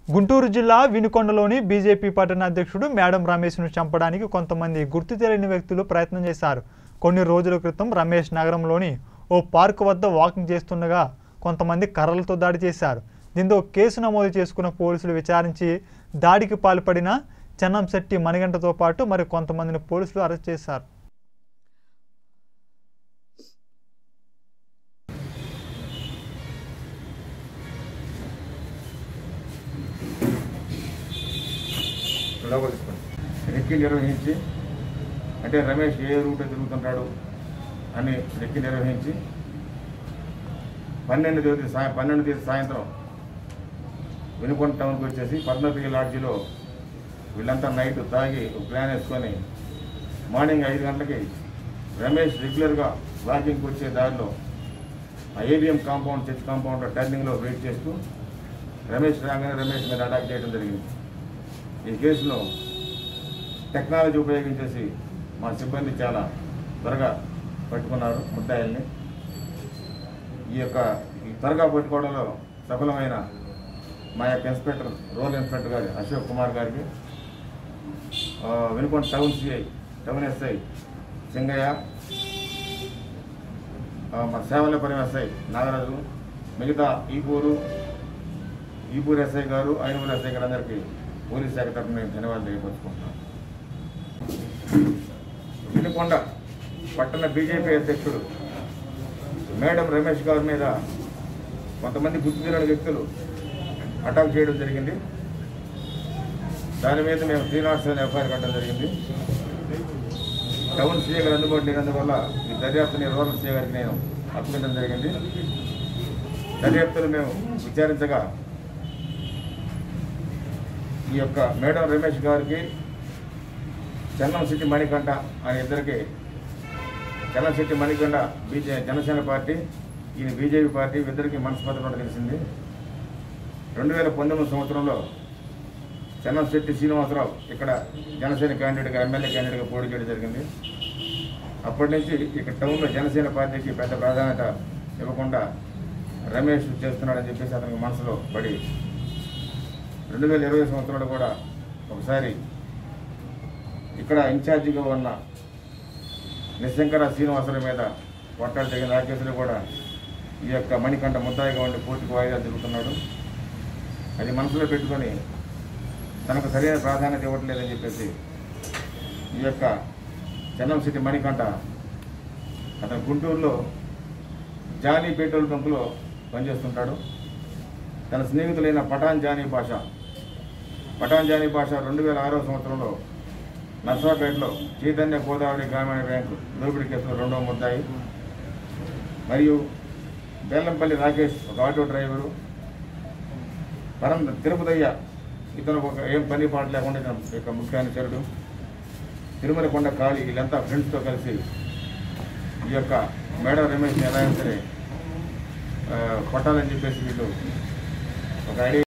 గుంటూరు జిల్లా వినుకొండలోని బీజేపీ పట్టణ అధ్యక్షుడు మేడం రమేష్ను చంపడానికి కొంతమంది గుర్తు తెలియని వ్యక్తులు ప్రయత్నం చేశారు కొన్ని రోజుల క్రితం రమేష్ నగరంలోని ఓ పార్కు వద్ద వాకింగ్ చేస్తుండగా కొంతమంది కర్రలతో దాడి చేశారు దీంతో కేసు నమోదు చేసుకున్న పోలీసులు విచారించి దాడికి పాల్పడిన చెన్నంశెట్టి మణిగంటతో పాటు మరి కొంతమందిని పోలీసులు అరెస్ట్ చేశారు లోపల తీసుకోండి రెక్కి నిర్వహించి అంటే రమేష్ ఏ రూట్ తిరుగుతుంటాడు అని రెక్కి నిర్వహించి పన్నెండు తేదీ సాయం పన్నెండు తేదీ సాయంత్రం వినుకొండ టౌన్కి వచ్చేసి పద్మపల్లి లాడ్జిలో వీళ్ళంతా నైట్ తాగి ఒక ప్లాన్ వేసుకొని మార్నింగ్ ఐదు గంటలకి రమేష్ రెగ్యులర్గా వాకింగ్కి వచ్చే దారిలో ఆ ఏబిఎం కాంపౌండ్ చర్చ్ కాంపౌండ్ టర్నింగ్లో వెయిట్ చేస్తూ రమేష్ రాగానే రమేష్ మీద అటాక్ చేయడం జరిగింది ఈ కేసులో టెక్నాలజీ ఉపయోగించేసి మా సిబ్బంది చాలా త్వరగా పట్టుకున్నారు ముద్దాయిల్ని ఈ యొక్క ఈ త్వరగా పట్టుకోవడంలో సఫలమైన మా యొక్క ఇన్స్పెక్టర్ రోల్ ఇన్స్పెక్టర్ గారి అశోక్ కుమార్ గారికి ఆ, Venukonda town CI town SI Singayya ఆ, మా సేవలపురం ఎస్ఐ నాగరాజు మిగతా ఈపూరు ఈపూర్ ఎస్ఐ గారు ఐనూరు ఎస్ఐ గారు అందరికీ పోలీస్ శాఖ తరఫున నేను ధన్యవాదాలు తెలియపరుచుకుంటున్నాను వినుకొండ పట్టణ బీజేపీ అధ్యక్షుడు మేడం రమేష్ గారి మీద కొంతమంది గుర్తు తెలియని వ్యక్తులు అటాక్ చేయడం జరిగింది దాని మీద మేము త్రీ నాట్ సెవెన్ ఎఫ్ఐఆర్ కట్టడం జరిగింది టౌన్ సీఏ గారు అందుబాటు లేనందువల్ల ఈ దర్యాప్తుని రూరల్ సీఏ గారికి నేను అప్పగించడం జరిగింది దర్యాప్తులు మేము విచారించగా ఈ యొక్క మేడం రమేష్ గారికి చందం సిట్టి మణికంఠ అనే ఇద్దరికి చందం సిట్టి మణికంఠ బీజే జనసేన పార్టీ ఈయన బీజేపీ పార్టీ ఇద్దరికి మనస్పర్ధ కూడా తెలిసింది రెండు వేల పంతొమ్మిది సంవత్సరంలో చందం శెట్టి శ్రీనివాసరావు ఇక్కడ జనసేన క్యాండిడేట్గా ఎమ్మెల్యే క్యాండిడేట్గా పోటీ చేయడం జరిగింది అప్పటి నుంచి ఇక్కడ టౌన్లో జనసేన పార్టీకి పెద్ద ప్రాధాన్యత ఇవ్వకుండా రమేష్ చేస్తున్నాడని చెప్పేసి అతనికి మనసులో పడి రెండు వేల ఇరవై సంవత్సరంలో కూడా ఒకసారి ఇక్కడ ఇన్ఛార్జిగా ఉన్న నిశంకర శ్రీనివాసరావు మీద కొట్టాడు జరిగిన ఆ కేసులో కూడా ఈ యొక్క మణికంఠ ముద్దాయిగా ఉండి పూర్తికి వాయిదా తిరుగుతున్నాడు అది మనసులో పెట్టుకొని తనకు సరైన ప్రాధాన్యత ఇవ్వట్లేదని చెప్పేసి ఈ యొక్క చందం సిటీ మణికంఠ అతను గుంటూరులో జానీ పెట్రోల్ బంకులో పనిచేస్తుంటాడు తన స్నేహితులైన పఠాన్ జానీ భాష పఠాన్ జానీ భాష రెండు వేల ఆరో సంవత్సరంలో నర్సాపేటలో చైతన్య గోదావరి గ్రామీణ బ్యాంకు దోపిడీ కేసులో రెండవ ముద్దాయి మరియు బెల్లంపల్లి రాకేష్ ఒక ఆటో డ్రైవరు పరం తిరుపతయ్య ఇతను ఒక ఏం పని పాట లేకుండా ఇతను యొక్క ముఖ్య అనుచరుడు తిరుమల కొండ కాళీ వీళ్ళంతా ఫ్రెండ్స్తో కలిసి ఈ యొక్క మేడం రమేష్ని ఎలా అయినా సరే ఆ, కొట్టాలని చెప్పేసి వీళ్ళు ఒక ఐడియా